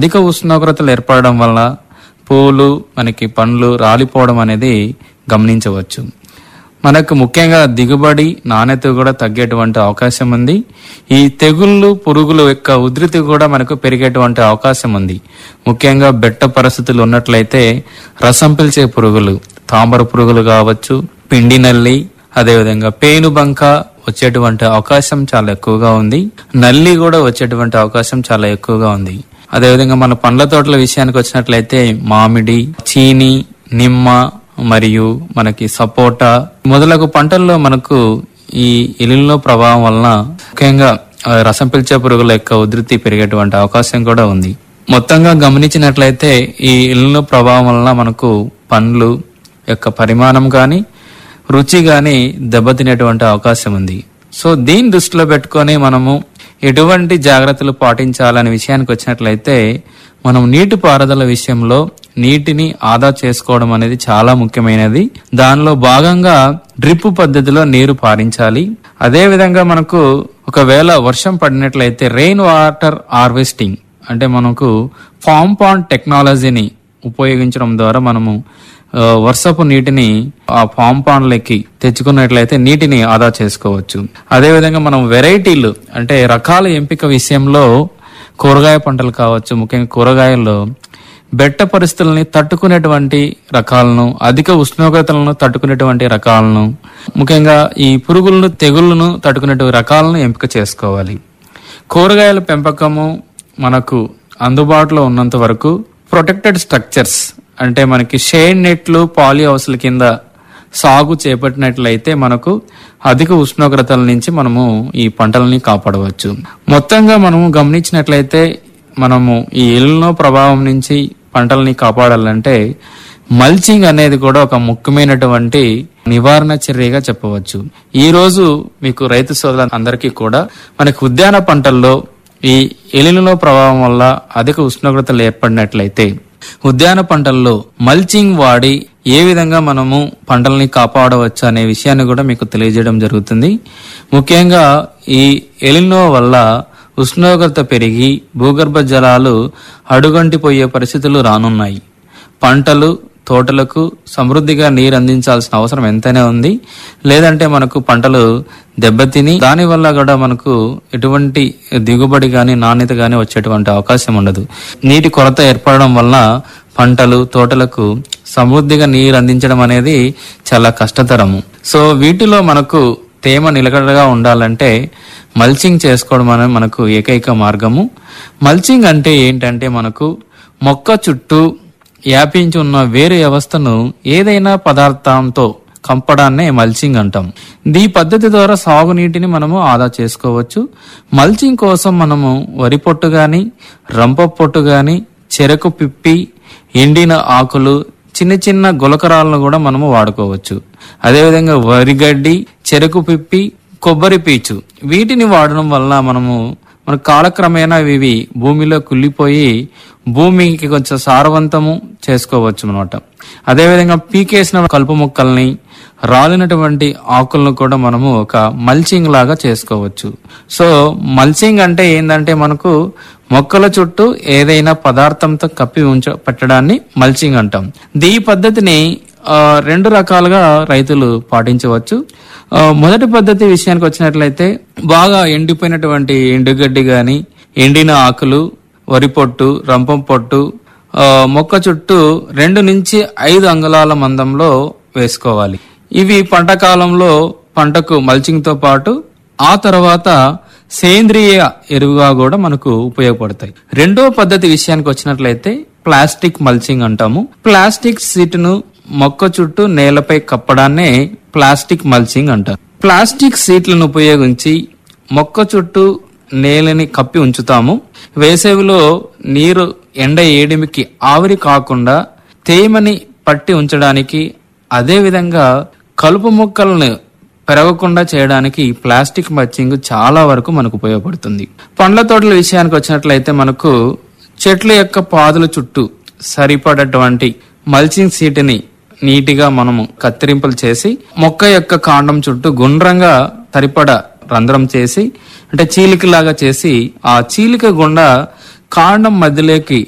అధిక ఉష్ణోగ్రతలు ఏర్పడడం వల్ల పూలు మనకి పండ్లు రాలిపోవడం అనేది గమనించవచ్చు మనకు ముఖ్యంగా దిగుబడి నాణ్యత కూడా తగ్గేటువంటి అవకాశం ఉంది ఈ తెగుళ్ళు పురుగులు యొక్క ఉధృతి కూడా మనకు పెరిగేటువంటి అవకాశం ఉంది ముఖ్యంగా బెట్ట పరిస్థితులు ఉన్నట్లయితే రసం పిలిచే పురుగులు తామర పురుగులు కావచ్చు పిండి నల్లి అదేవిధంగా పేనుబంక వచ్చేటువంటి అవకాశం చాలా ఎక్కువగా ఉంది నల్లి కూడా వచ్చేటువంటి అవకాశం చాలా ఎక్కువగా ఉంది అదేవిధంగా మన పండ్ల తోటల విషయానికి వచ్చినట్లయితే మామిడి చీని నిమ్మ మరియు మనకి సపోటా మొదలగు పంటల్లో మనకు ఈ ఎలిలో ప్రభావం వలన ముఖ్యంగా ఆ, రసం పిలిచే పురుగుల యొక్క ఉధృతి పెరిగేటువంటి అవకాశం కూడా ఉంది మొత్తంగా గమనించినట్లయితే ఈ ఎలిలో ప్రభావం వలన మనకు పండ్లు యొక్క పరిమాణం కానీ రుచి గాని దెబ్బతినేటువంటి అవకాశం ఉంది సో దీన్ని దృష్టిలో పెట్టుకొని మనము ఎటువంటి జాగ్రత్తలు పాటించాలనే విషయానికి వచ్చినట్లయితే మనం నీటి పారుదల విషయంలో నీటిని ఆదా చేసుకోవడం అనేది చాలా ముఖ్యమైనది దానిలో భాగంగా డ్రిప్ పద్ధతిలో నీరు పారించాలి అదే విధంగా మనకు ఒకవేళ వర్షం పడినట్లయితే రెయిన్ వాటర్ హార్వెస్టింగ్ అంటే మనకు ఫామ్ పాండ్ టెక్నాలజీని ఉపయోగించడం ద్వారా మనము ఆ, వర్షపు నీటిని ఆ ఫామ్ పాండ్లకి తెచ్చుకున్నట్లయితే నీటిని ఆదా చేసుకోవచ్చు అదేవిధంగా మనం వెరైటీలు అంటే రకాల ఎంపిక విషయంలో కూరగాయ పంటలు కావచ్చు ముఖ్యంగా కూరగాయల్లో బెట్ట పరిస్థితులని తట్టుకునేటువంటి రకాలను అధిక ఉష్ణోగ్రతలను తట్టుకునేటువంటి రకాలను ముఖ్యంగా ఈ పురుగులను తెగుళ్లను తట్టుకునేటువంటి రకాలను ఎంపిక చేసుకోవాలి కూరగాయల పెంపకము మనకు అందుబాటులో ఉన్నంత వరకు ప్రొటెక్టెడ్ స్ట్రక్చర్స్ అంటే మనకి షేడ్ నెట్లు పాలి హౌస్ల కింద సాగు చేపట్టినట్లయితే మనకు అధిక ఉష్ణోగ్రతల నుంచి మనము ఈ పంటలని కాపాడవచ్చు మొత్తంగా మనము గమనించినట్లయితే మనము ఈ ఎల్నో ప్రభావం నుంచి పంటల్ని కాపాడాలంటే మల్చింగ్ అనేది కూడా ఒక ముఖ్యమైనటువంటి నివారణ చర్యగా చెప్పవచ్చు ఈ రోజు మీకు రైతు సోదరుల అందరికీ కూడా మనకి ఉద్యాన పంటల్లో ఈ ఎలినో ప్రభావం వల్ల అధిక ఉష్ణోగ్రతలు ఏర్పడినట్లయితే ఉద్యాన పంటల్లో మల్చింగ్ వాడి ఏ విధంగా మనము పంటల్ని కాపాడవచ్చు అనే విషయాన్ని కూడా మీకు తెలియజేయడం జరుగుతుంది ముఖ్యంగా ఈ ఎలినో వల్ల ఉష్ణోగ్రత పెరిగి భూగర్భ జలాలు అడుగంటిపోయే పరిస్థితులు రానున్నాయి పంటలు తోటలకు సమృద్ధిగా నీరు అందించాల్సిన అవసరం ఎంతైనా ఉంది లేదంటే మనకు పంటలు దెబ్బతిని దాని వల్ల కూడా మనకు ఎటువంటి దిగుబడి గాని నాణ్యత గాని వచ్చేటువంటి అవకాశం ఉండదు నీటి కొరత ఏర్పడడం వల్ల పంటలు తోటలకు సమృద్ధిగా నీరు అందించడం అనేది చాలా కష్టతరము సో వీటిలో మనకు తేమ నిలకడగా ఉండాలంటే మల్చింగ్ చేసుకోవడం అనేది మనకు ఏకైక మార్గము మల్చింగ్ అంటే ఏంటంటే మనకు మొక్క చుట్టూ వ్యాపించి ఉన్న వేరు వ్యవస్థను ఏదైనా పదార్థంతో కంపడాన్నే మల్చింగ్ అంటాం ఈ పద్ధతి ద్వారా సాగునీటిని మనము ఆదా చేసుకోవచ్చు మల్చింగ్ కోసం మనము వరి పొట్టు గాని రంప పొట్టు గాని చెరకు పిప్పి ఎండిన ఆకులు చిన్న చిన్న గులకరాలను కూడా మనము వాడుకోవచ్చు అదేవిధంగా వరిగడ్డి చెరకు పిప్పి కొబ్బరి పీచు వీటిని వాడడం వల్ల మనము మన కాలక్రమేణా ఇవి భూమిలో కుళ్ళిపోయి భూమికి కొంచెం సారవంతము చేసుకోవచ్చు అనమాట అదేవిధంగా పీకేసిన కలుపు మొక్కల్ని రాలినటువంటి ఆకులను కూడా మనము ఒక మల్చింగ్ లాగా చేసుకోవచ్చు సో మల్చింగ్ అంటే ఏంటంటే మనకు మొక్కల చుట్టూ ఏదైనా పదార్థంతో కప్పి ఉంచ పెట్టడాన్ని మల్చింగ్ అంటాం ఈ పద్ధతిని ఆ, రెండు రకాలుగా రైతులు పాటించవచ్చు ఆ, మొదటి పద్ధతి విషయానికి వచ్చినట్లయితే బాగా ఎండిపోయినటువంటి ఎండుగడ్డి గాని ఎండిన ఆకులు వరి పొట్టు రంపం పొట్టు ఆ, మొక్క చుట్టూ రెండు నుంచి ఐదు అంగుళాల మందంలో వేసుకోవాలి ఇవి పంట కాలంలో పంటకు మల్చింగ్ తో పాటు ఆ తర్వాత సేంద్రియ ఎరువుగా కూడా మనకు ఉపయోగపడతాయి రెండో పద్ధతి విషయానికి వచ్చినట్లయితే ప్లాస్టిక్ మల్చింగ్ అంటాము ప్లాస్టిక్ సీటును మొక్క చుట్టూ నేలపై కప్పడాన్నే ప్లాస్టిక్ మల్చింగ్ అంటారు ప్లాస్టిక్ సీట్లను ఉపయోగించి మొక్క చుట్టూ నేలని కప్పి ఉంచుతాము వేసవిలో నీరు ఎండ ఏడిమికి ఆవిరి కాకుండా తేమని పట్టి ఉంచడానికి అదే విధంగా కలుపు మొక్కలను పెరగకుండా చేయడానికి ఈ ప్లాస్టిక్ మల్చింగ్ చాలా వరకు మనకు ఉపయోగపడుతుంది పండ్ల తోటల విషయానికి వచ్చినట్లయితే మనకు చెట్ల యొక్క పాదుల చుట్టూ సరిపడటువంటి మల్చింగ్ సీటుని నీటిగా మనము కత్తిరింపులు చేసి మొక్క యొక్క కాండం చుట్టూ గుండ్రంగా సరిపడ రంధ్రం చేసి అంటే చీలికలాగా చేసి ఆ చీలిక గుండా కాండం మధ్యలోకి